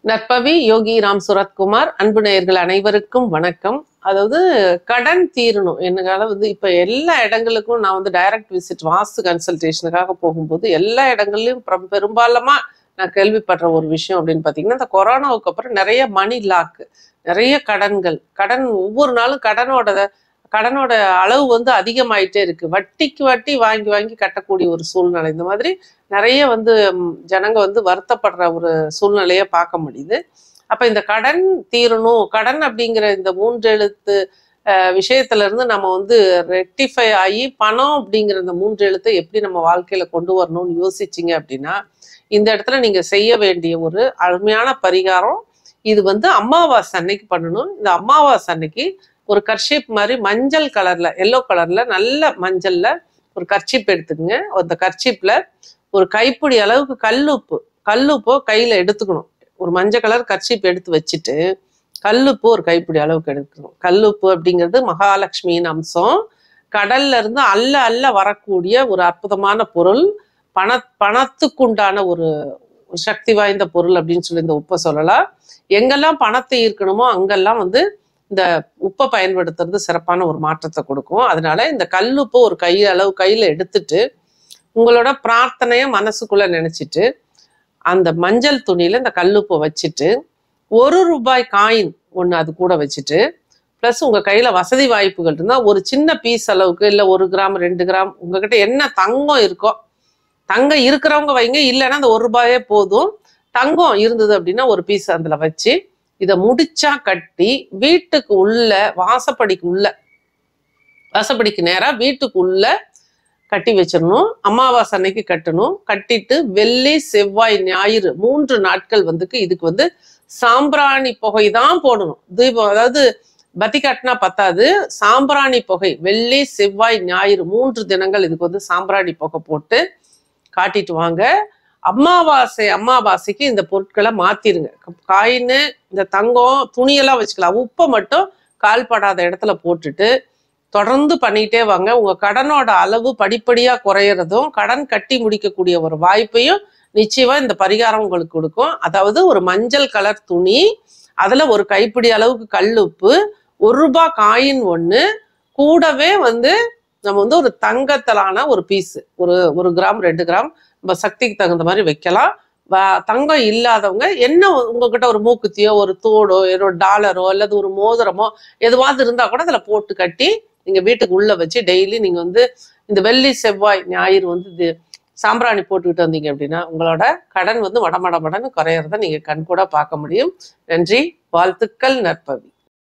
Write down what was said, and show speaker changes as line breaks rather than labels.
நற்பவி யோகி ராம் சுரத்குமார் அன்பு நேயர்கள் அனைவருக்கும் வணக்கம் அதாவது கடன் தீரணும் என்னக்கால வந்து இப்ப எல்லா இடங்களுக்கும் நான் வந்து டைரக்ட் விசிட் வாஸ்து கன்சல்டேஷனுக்காக போகும்போது எல்லா இடங்கள்லயும் பெரும்- பெரும்பாலுமா நான் கேள்விப்படுற ஒரு விஷயம் அப்படின்னு பாத்தீங்கன்னா இந்த கொரோனாவுக்கு அப்புறம் நிறைய மணி லாக்கு நிறைய கடன்கள் கடன் ஒவ்வொரு நாளும் கடனோட கடனோட அளவு வந்து அதிகமாயிட்டே இருக்கு வட்டிக்கு வட்டி வாங்கி வாங்கி கட்டக்கூடிய ஒரு சூழ்நிலை இந்த மாதிரி நிறைய வந்து ம், ஜனங்க வந்து வருத்தப்படுற ஒரு சூழ்நிலையை பார்க்க முடியுது அப்ப இந்த கடன் தீரணும் கடன் அப்படிங்கிற இந்த மூன்று எழுத்து அஹ், விஷயத்துல இருந்து நம்ம வந்து ரெக்டிஃபை ஆகி பணம் அப்படிங்கிற இந்த மூன்று எழுத்தை எப்படி நம்ம வாழ்க்கையில கொண்டு வரணும்னு யோசிச்சீங்க அப்படின்னா இந்த இடத்துல நீங்க செய்ய வேண்டிய ஒரு அருமையான பரிகாரம் இது வந்து அமாவாசை அன்னைக்கு பண்ணணும் இந்த அமாவாசை அன்னைக்கு ஒரு கர்ஷிப் மாதிரி மஞ்சள் கலர்ல எல்லோ கலர்ல நல்ல மஞ்சள்ல ஒரு கர்ச்சிப் எடுத்துக்கங்க அந்த கர்ச்சிப்ல ஒரு கைப்பிடி அளவுக்கு கல்லுப்பு கல்லுப்போ கையில எடுத்துக்கணும் ஒரு மஞ்சள் கலர் கர்ச்சிப் எடுத்து வச்சுட்டு கல்லுப்பு ஒரு கைப்பிடி அளவுக்கு எடுக்கணும் கல்லுப்பு அப்படிங்கிறது மகாலட்சுமியின் அம்சம் கடல்ல இருந்து அல்ல அல்ல வரக்கூடிய ஒரு அற்புதமான பொருள் பண பணத்துக்குண்டான ஒரு ஒரு சக்தி வாய்ந்த பொருள் அப்படின்னு சொல்லி இந்த உப்பை சொல்லலாம் எங்கெல்லாம் பணத்தை ஈர்க்கணுமோ அங்கெல்லாம் வந்து இந்த உப்பை பயன்படுத்துறது சிறப்பான ஒரு மாற்றத்தை கொடுக்கும் அதனால இந்த கல்லுப்பு ஒரு கை அளவு கையில எடுத்துட்டு உங்களோட பிரார்த்தனைய மனசுக்குள்ள நினைச்சிட்டு அந்த மஞ்சள் துணியில இந்த கல்லுப்பை வச்சுட்டு ஒரு ரூபாய் காயின் ஒன்று அது கூட வச்சுட்டு ப்ளஸ் உங்க கையில வசதி வாய்ப்புகள் இருந்தா ஒரு சின்ன பீஸ் அளவுக்கு இல்லை ஒரு கிராம் ரெண்டு கிராம் உங்ககிட்ட என்ன தங்கம் இருக்கோ தங்கம் இருக்கிறவங்க வைங்க இல்லைன்னா அந்த ஒரு ரூபாயே போதும் தங்கம் இருந்தது அப்படின்னா ஒரு பீஸ் அதுல வச்சு இதை முடிச்சா கட்டி வீட்டுக்கு உள்ள வாசப்படிக்கு உள்ள வாசப்படிக்கு நேரா வீட்டுக்கு உள்ள கட்டி வச்சிடணும் அமாவாசை அன்னைக்கு கட்டணும் கட்டிட்டு வெள்ளி செவ்வாய் ஞாயிறு மூன்று நாட்கள் வந்துக்கு இதுக்கு வந்து சாம்பிராணி புகை தான் போடணும் தீபம் அதாவது பத்தி கட்டினா பத்தாது சாம்பிராணி புகை வெள்ளி செவ்வாய் ஞாயிறு மூன்று தினங்கள் இதுக்கு வந்து சாம்பிராணி புகை போட்டு காட்டிட்டு வாங்க அமாவாசை அமாவாசைக்கு இந்த பொருட்களை மாத்திருங்க காயின் இந்த தங்கம் துணியெல்லாம் வச்சுக்கலாம் உப்பை மட்டும் கால்படாத இடத்துல போட்டுட்டு தொடர்ந்து பண்ணிட்டே வாங்க உங்க கடனோட அளவு படிப்படியா குறையறதும் கடன் கட்டி முடிக்கக்கூடிய ஒரு வாய்ப்பையும் நிச்சயமா இந்த பரிகாரம் உங்களுக்கு கொடுக்கும் அதாவது ஒரு மஞ்சள் கலர் துணி அதுல ஒரு கைப்பிடி அளவுக்கு கல்லுப்பு ஒரு ரூபாய் காயின் ஒண்ணு கூடவே வந்து நம்ம வந்து ஒரு தங்கத்தலான ஒரு பீஸ் ஒரு ஒரு கிராம் ரெண்டு கிராம் நம்ம சக்திக்கு தகுந்த மாதிரி வைக்கலாம் வ- தங்கம் இல்லாதவங்க என்ன உங்ககிட்ட ஒரு மூக்குத்தியோ ஒரு தோடோ ஒரு டாலரோ அல்லது ஒரு மோதிரமோ எதுவாவது இருந்தா கூட அதுல போட்டு கட்டி நீங்க வீட்டுக்கு உள்ள வச்சு டெய்லி நீங்க வந்து இந்த வெள்ளி செவ்வாய் ஞாயிறு வந்து இது சாம்பிராணி போட்டுக்கிட்டு வந்தீங்க அப்படின்னா உங்களோட கடன் வந்து மடமட மடன்னு குறையறத நீங்க கண்கூட பார்க்க முடியும் நன்றி வாழ்த்துக்கள் நற்பவி